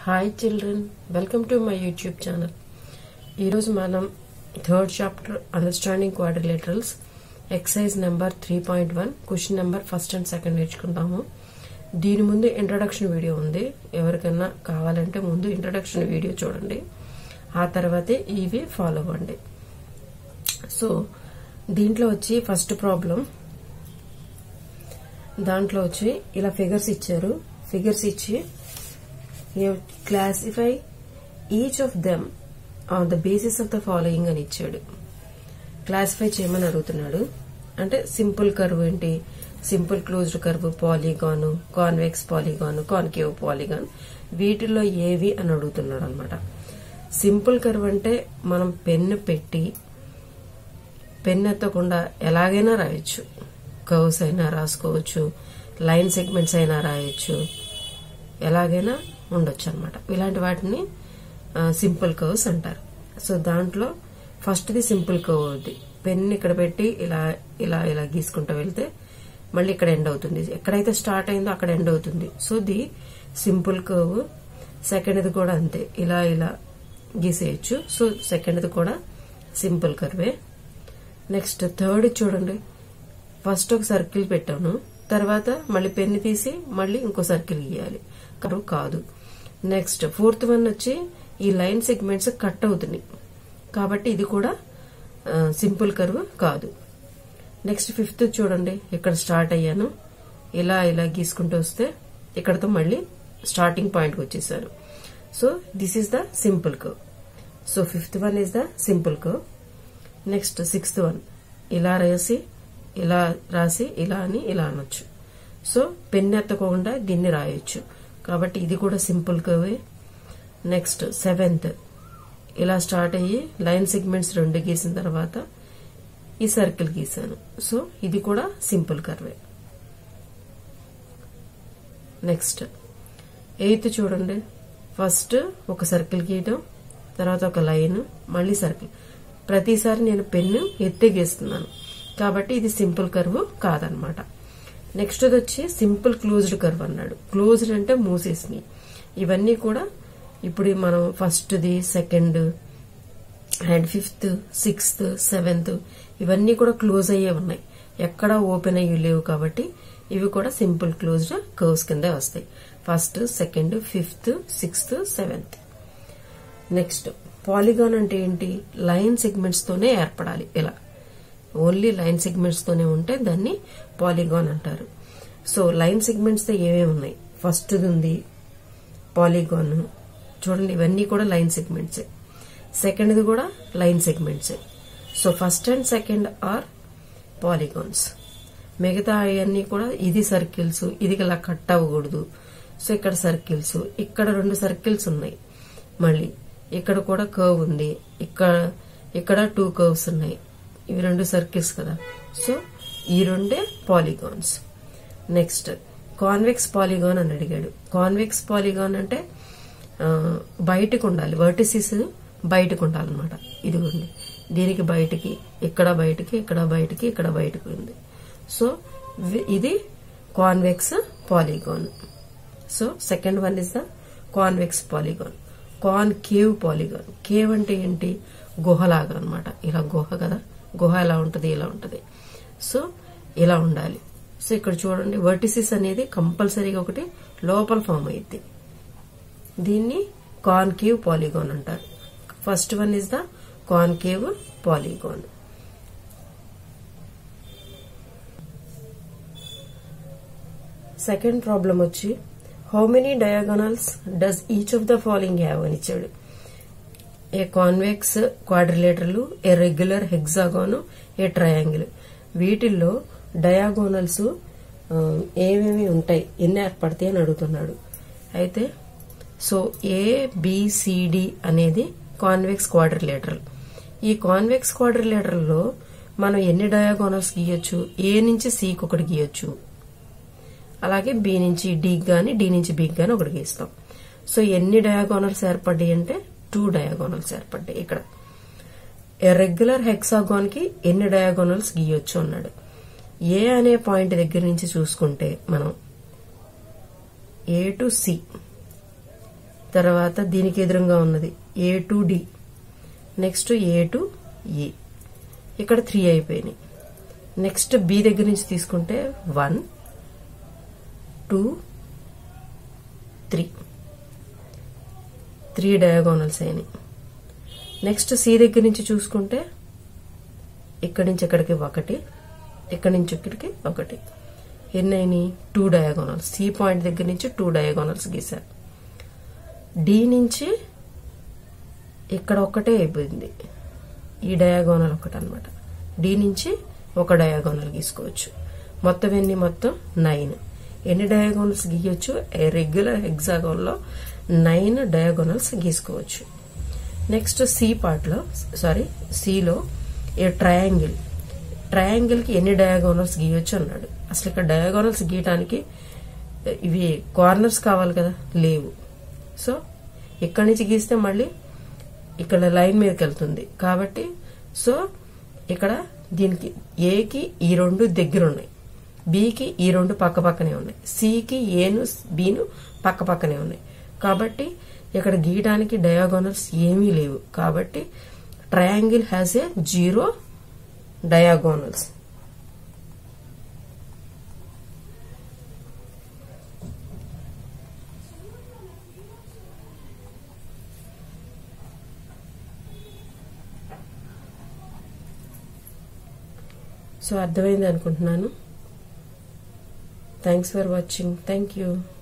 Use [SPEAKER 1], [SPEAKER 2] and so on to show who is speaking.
[SPEAKER 1] hi children welcome to my YouTube channel ఈరోజు మనం third chapter understanding quadrilaterals exercise number three point one question number first and second నేర్చుకుంటాము దీని ముందు introduction video ఉంది ఎవరికైనా కావాలంటే ముందు ఇంట్రడక్షన్ వీడియో చూడండి ఆ తర్వాతే ఇవి ఫాలో అవ్వండి సో దీంట్లో వచ్చి ఫస్ట్ ప్రాబ్లం దాంట్లో వచ్చి ఇలా ఫిగర్స్ ఇచ్చారు ఫిగర్స్ ఇచ్చి classify each of them on the basis of the following అని ఇచ్చాడు క్లాసిఫై చేయమని అడుగుతున్నాడు అంటే సింపుల్ కర్వ్ ఏంటి simple closed curve polygon convex polygon concave polygon వీటిల్లో ఏవి అని అడుగుతున్నాడు అనమాట సింపుల్ కర్వ్ అంటే మనం పెన్ను పెట్టి పెన్ ఎత్తకుండా ఎలాగైనా రాయొచ్చు కర్వ్స్ అయినా రాసుకోవచ్చు లైన్ సెగ్మెంట్స్ అయినా రాయొచ్చు ఎలాగైనా ఉండొచ్చు అనమాట ఇలాంటి వాటిని సింపుల్ కర్వ్స్ అంటారు సో దాంట్లో ఫస్ట్ది సింపుల్ కర్వ్ అవుద్ది పెన్ ఇక్కడ పెట్టి ఇలా ఇలా ఇలా గీసుకుంటూ వెళ్తే మళ్ళీ ఇక్కడ ఎండ్ అవుతుంది ఎక్కడైతే స్టార్ట్ అయిందో అక్కడ ఎండ్ అవుతుంది సో ది సింపుల్ కర్వ్ సెకండ్ది కూడా అంతే ఇలా ఇలా గీసేయచ్చు సో సెకండ్ది కూడా సింపుల్ కర్వే నెక్స్ట్ థర్డ్ చూడండి ఫస్ట్ ఒక సర్కిల్ పెట్టాను తర్వాత మళ్ళీ పెన్ను తీసి మళ్ళీ ఇంకో సర్కిల్ గీయాలి కర్వ్ కాదు నెక్స్ట్ ఫోర్త్ వన్ వచ్చి ఈ లైన్ సెగ్మెంట్స్ కట్ అవుతున్నాయి కాబట్టి ఇది కూడా సింపుల్ కర్వ్ కాదు నెక్స్ట్ ఫిఫ్త్ చూడండి ఇక్కడ స్టార్ట్ అయ్యాను ఇలా ఇలా గీసుకుంటూ వస్తే ఇక్కడతో మళ్ళీ స్టార్టింగ్ పాయింట్కి వచ్చేసాను so this is the simple curve so fifth one is the simple curve next sixth one ఇలా రాసి ఇలా రాసి ఇలా అని ఇలా అనొచ్చు సో పెన్ ఎత్తకుండా దీన్ని రాయొచ్చు కాబట్టి ఇది కూడా సింపుల్ కర్వే నెక్స్ట్ సెవెంత్ ఇలా స్టార్ట్ అయ్యి లైన్ సెగ్మెంట్స్ రెండు గీసిన తర్వాత ఈ సర్కిల్ గీసాను సో ఇది కూడా సింపుల్ కర్వే నెక్స్ట్ ఎయిత్ చూడండి ఫస్ట్ ఒక సర్కిల్ గీయడం తర్వాత ఒక లైన్ మళ్ళీ సర్కిల్ ప్రతిసారి నేను పెన్ను ఎత్తే గీస్తున్నాను కాబట్టి ఇది సింపుల్ కర్వ్ కాదనమాట నెక్స్ట్ వచ్చి సింపుల్ క్లోజ్డ్ కర్వ్ అన్నాడు క్లోజ్డ్ అంటే మూసేసినాయి ఇవన్నీ కూడా ఇప్పుడు మనం ఫస్ట్ది second and fifth sixth seventh ఇవన్నీ కూడా క్లోజ్ అయ్యే ఉన్నాయి ఎక్కడా ఓపెన్ అయ్యి లేవు కాబట్టి ఇవి కూడా సింపుల్ క్లోజ్డ్ కర్వ్స్ కింద వస్తాయి first second fifth sixth seventh next polygon అంటే ఏంటి లైన్ సెగ్మెంట్స్ తోనే ఏర్పడాలి ఇలా ఓన్లీ లైన్ సెగ్మెంట్స్ తోనే ఉంటే దాన్ని పాలిగాన్ అంటారు సో లైన్ సెగ్మెంట్స్ తో ఏమేమి ఉన్నాయి ఫస్ట్ ఉంది పాలిగాన్ చూడండి ఇవన్నీ కూడా లైన్ సెగ్మెంట్సే సెకండ్ది కూడా లైన్ సెగ్మెంట్సే so first and second are polygons మిగతా అవన్నీ కూడా ఇది సర్కిల్స్ ఇది ఇలా కట్ అవ్వకూడదు సో ఇక్కడ సర్కిల్స్ ఇక్కడ రెండు సర్కిల్స్ ఉన్నాయి మళ్ళీ ఇక్కడ కూడా కర్వ్ ఉంది ఇక్కడ ఇక్కడ టూ కర్వ్స్ ఉన్నాయి ఇవి రెండు సర్కిల్స్ కదా సో ఈ రెండే పాలిగాన్స్ నెక్స్ట్ కాన్వెక్స్ పాలిగాన్ అని అడిగాడు కాన్వెక్స్ పాలిగాన్ అంటే బయటకు ఉండాలి వర్టిసిస్ బయటకు ఉండాలన్నమాట ఇదిగోండి దీనికి బయటికి ఇక్కడ బయటికి ఇక్కడ బయటికి ఇక్కడ బయటకు ఉంది సో ఇది convex polygon so second one is the convex polygon concave polygon cave అంటే ఏంటి గుహలాగా అనమాట ఇలా గుహ కదా గుహ ఎలా ఉంటుంది ఇలా ఉంటుంది సో ఇలా ఉండాలి సో ఇక్కడ చూడండి వర్టిసిస్ అనేది కంపల్సరీగా ఒకటి లోపల ఫామ్ అయింది దీన్ని కాన్కేవ్ పాలిగాన్ అంటారు first one is the concave polygon second problem వచ్చి how many diagonals does each of the following have అని ఇచ్చాడు ఏ కాన్వెక్స్ క్వాడ్రిలేటర్లు a regular hexagon a triangle వీటిల్లో డయాగోనల్స్ ఏమేమి ఉంటాయి ఎన్ని ఏర్పడతాయి అని అడుగుతున్నాడు అయితే సో ఏ బిసిడి అనేది కాన్వెక్స్ క్వాడ్రిలేటరల్ ఈ కాన్వెక్స్ క్వాడ్రిలేటరల్లో మనం ఎన్ని డయాగోనల్స్ గీయొచ్చు ఏ నుంచి సికి ఒకటి గీయొచ్చు అలాగే బి నుంచి డి గాని డి నుంచి బి గాని ఒకటి గీస్తాం సో ఎన్ని డయాగోనల్స్ ఏర్పడ్డాయి అంటే టూ డయాగోనల్స్ ఏర్పడ్డాయి ఇక్కడ రెగ్యులర్ హెక్సాగాన్ కి ఎన్ని డయాగోనల్స్ గీయొచ్చు అన్నాడు ఏ అనే పాయింట్ దగ్గర నుంచి చూసుకుంటే మనం ఏ టు సి తర్వాత దీనికి ఎదురుగా ఉన్నది A to D next A to A ఇక్కడ త్రీ అయిపోయినాయి నెక్స్ట్ బి దగ్గర నుంచి తీసుకుంటే one two three three diagonals అయినాయి నెక్స్ట్ సి దగ్గర నుంచి చూసుకుంటే ఇక్కడి నుంచి ఇక్కడికి ఒకటి ఇక్కడి నుంచి ఇక్కడికి ఒకటి ఎన్ని అయినాయి టూ డయాగోనల్స్ సి పాయింట్ దగ్గర నుంచి టూ డయాగోనల్స్ గీశారు డి నుంచి ఇక్కడ ఒక్కటే అయిపోయింది ఈ డయాగోనల్ ఒకటి అనమాట డి నుంచి ఒక డయాగోనల్ గీసుకోవచ్చు మొత్తం ఎన్ని మొత్తం నైన్ ఎన్ని డయాగోనల్స్ గీయొచ్చు రెగ్యులర్ హెగ్జాగోన్లో నైన్ డయాగోనల్స్ గీసుకోవచ్చు నెక్స్ట్ సి పార్ట్లో సారీ సిలో ఏ ట్రయాంగిల్ ట్రయాంగిల్కి ఎన్ని డయాగోనల్స్ గీయొచ్చు అన్నాడు అసలు ఇక్కడ డయాగోనల్స్ గీయటానికి ఇవి కార్నర్స్ కావాలి కదా లేవు సో ఇక్కడి నుంచి గీస్తే మళ్ళీ ఇక్కడ లైన్ మీదకి వెళ్తుంది కాబట్టి సో ఇక్కడ దీనికి ఏకి ఈ రెండు దగ్గర ఉన్నాయి బికి ఈ రెండు పక్క పక్కనే ఉన్నాయి సికి ఏను బిను పక్క పక్కనే ఉన్నాయి కాబట్టి ఇక్కడ గీయడానికి డయాగోనల్స్ ఏమీ లేవు కాబట్టి triangle has a zero diagonals so అర్థమైంది అనుకుంటున్నాను thanks for watching thank you